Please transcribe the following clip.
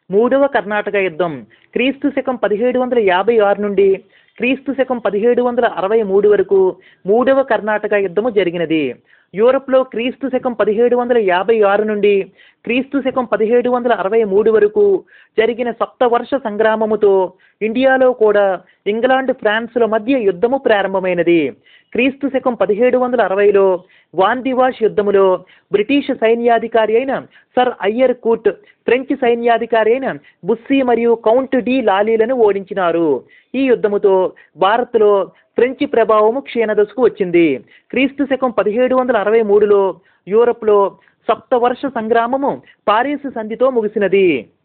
మూడవ కర్ణాటక యుద్ధం క్రీస్తు శకం పదిహేడు వందల యాభై ఆరు నుండి క్రీస్తు శకం పదిహేడు వందల అరవై మూడు వరకు మూడవ కర్ణాటక యుద్ధము జరిగినది యూరప్లో క్రీస్తు శకం పదిహేడు వందల యాభై ఆరు నుండి క్రీస్తు శకం పదిహేడు వందల అరవై మూడు వరకు జరిగిన సప్తవర్ష సంగ్రామముతో ఇండియాలో కూడా ఇంగ్లాండ్ ఫ్రాన్స్ల మధ్య యుద్ధము ప్రారంభమైనది క్రీస్తు శకం పదిహేడు వందల అరవైలో వాన్దివాష్ యుద్ధములో బ్రిటిష్ సైన్యాధికారి అయిన సర్ అయ్యర్ కూట్ ఫ్రెంచ్ సైన్యాధికారి అయిన బుస్సీ మరియు కౌంట్ డి లాలీలను ఓడించినారు ఈ యుద్ధముతో భారత్లో ఫ్రెంచి ప్రభావము క్షీణదశకు వచ్చింది క్రీస్తు శకం పదిహేడు వందల అరవై మూడులో యూరప్లో సప్తవర్ష సంగ్రామము పారీసు సంధితో ముగిసినది